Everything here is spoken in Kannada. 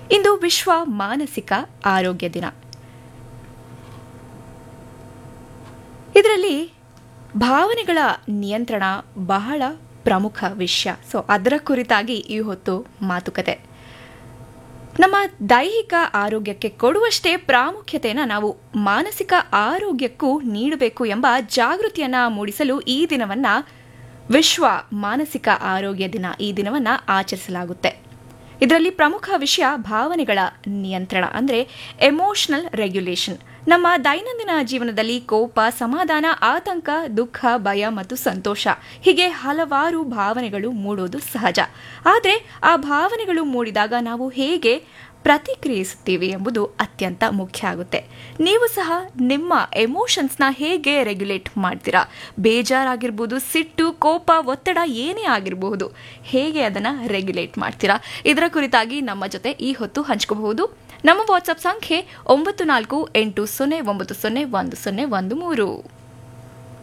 ಇಂದು ವಿಶ್ವ ಮಾನಸಿಕ ಆರೋಗ್ಯ ದಿನ ಇದರಲ್ಲಿ ಭಾವನೆಗಳ ನಿಯಂತ್ರಣ ಬಹಳ ಪ್ರಮುಖ ವಿಷಯ ಸೊ ಅದರ ಕುರಿತಾಗಿ ಈ ಹೊತ್ತು ಮಾತುಕತೆ ನಮ್ಮ ದೈಹಿಕ ಆರೋಗ್ಯಕ್ಕೆ ಕೊಡುವಷ್ಟೇ ಪ್ರಾಮುಖ್ಯತೆಯನ್ನು ನಾವು ಮಾನಸಿಕ ಆರೋಗ್ಯಕ್ಕೂ ನೀಡಬೇಕು ಎಂಬ ಜಾಗೃತಿಯನ್ನ ಮೂಡಿಸಲು ಈ ದಿನವನ್ನ ವಿಶ್ವ ಮಾನಸಿಕ ಆರೋಗ್ಯ ದಿನ ಈ ದಿನವನ್ನ ಆಚರಿಸಲಾಗುತ್ತೆ ಇದರಲ್ಲಿ ಪ್ರಮುಖ ವಿಷಯ ಭಾವನೆಗಳ ನಿಯಂತ್ರಣ ಅಂದರೆ ಎಮೋಷನಲ್ ರೆಗ್ಯುಲೇಷನ್ ನಮ್ಮ ದೈನಂದಿನ ಜೀವನದಲ್ಲಿ ಕೋಪ ಸಮಾಧಾನ ಆತಂಕ ದುಃಖ ಭಯ ಮತ್ತು ಸಂತೋಷ ಹೀಗೆ ಹಲವಾರು ಭಾವನೆಗಳು ಮೂಡೋದು ಸಹಜ ಆದರೆ ಆ ಭಾವನೆಗಳು ಮೂಡಿದಾಗ ನಾವು ಹೇಗೆ ಪ್ರತಿಕ್ರಿಯಿಸುತ್ತೀವಿ ಎಂಬುದು ಅತ್ಯಂತ ಮುಖ್ಯ ಆಗುತ್ತೆ ನೀವು ಸಹ ನಿಮ್ಮ ಎಮೋಷನ್ಸ್ನ ಹೇಗೆ ರೆಗ್ಯುಲೇಟ್ ಮಾಡ್ತೀರಾ ಬೇಜಾರಾಗಿರ್ಬೋದು ಸಿಟ್ಟು ಕೋಪ ಒತ್ತಡ ಏನೇ ಆಗಿರಬಹುದು ಹೇಗೆ ಅದನ್ನು ರೆಗ್ಯುಲೇಟ್ ಮಾಡ್ತೀರಾ ಇದರ ಕುರಿತಾಗಿ ನಮ್ಮ ಜೊತೆ ಈ ಹೊತ್ತು ಹಂಚ್ಕೋಬಹುದು ನಮ್ಮ ವಾಟ್ಸಪ್ ಸಂಖ್ಯೆ ಒಂಬತ್ತು ನಾಲ್ಕು ಎಂಟು ಸೊನ್ನೆ ಒಂಬತ್ತು ಸೊನ್ನೆ ಒಂದು ಸೊನ್ನೆ ಒಂದು ಮೂರು